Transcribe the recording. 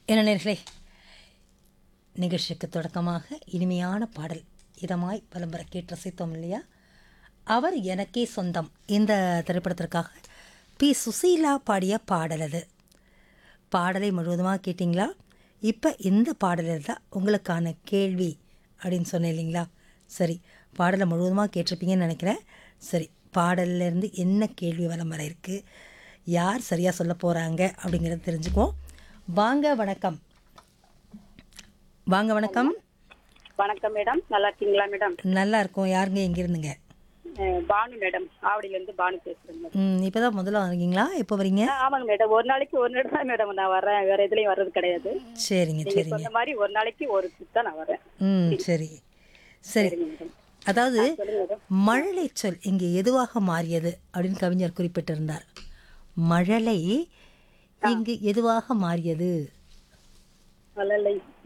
என்ன நேர்களே நிகழ்ச்சிக்கு தொடக்கமாக இனிமையான பாடல் இதமாய் பலம்பர கேட்டு ரசித்தோம் இல்லையா அவர் எனக்கே சொந்தம் இந்த திரைப்படத்திற்காக பி சுசீலா பாடிய பாடல் அது பாடலை முழுவதுமாக கேட்டிங்களா இப்போ இந்த பாடலில் தான் உங்களுக்கான கேள்வி அப்படின்னு சொன்னேன் இல்லைங்களா சரி பாடலை முழுவதுமாக கேட்டிருப்பீங்கன்னு நினைக்கிறேன் சரி பாடல்ல இருந்து என்ன கேள்வி வலம் வர இருக்குது யார் சரியாக சொல்ல போகிறாங்க அப்படிங்கிறத தெரிஞ்சுக்குவோம் வாங்க வணக்கம் வாங்க வணக்கம் வணக்கம் மேடம் நல்லா இருக்கீங்களா மேடம் நல்லா இருக்கோம் யாருங்க எங்கே இருந்துங்க அஹ் பானு மேடம் ஆவடியில இருந்து பானு பேசுறேன் மேடம் ம் இப்போ தான் முதல்ல வந்தீங்களா எப்போ வரீங்க ஆ, ஆமாங்க மேடம் ஒரு நாளைக்கு ஒரு நாள் தான் மேடம் நான் வரேன் வேற எதுலயும் வர்றது கிடையாது சரிங்க நீங்க சரிங்க சொன்ன மாதிரி ஒரு நாளைக்கு ஒரு trip தான் நான் வரேன் ம் சரி சரி சரிங்க மேடம் அதாவது சொல்லுங்க மேடம் மழலை சொல் இங்கே எதுவாக மாறியது அப்படின்னு கவிஞர் குறிப்பிட்டிருந்தார் மழலை இங்கு எதுவாக மாறியது மழலை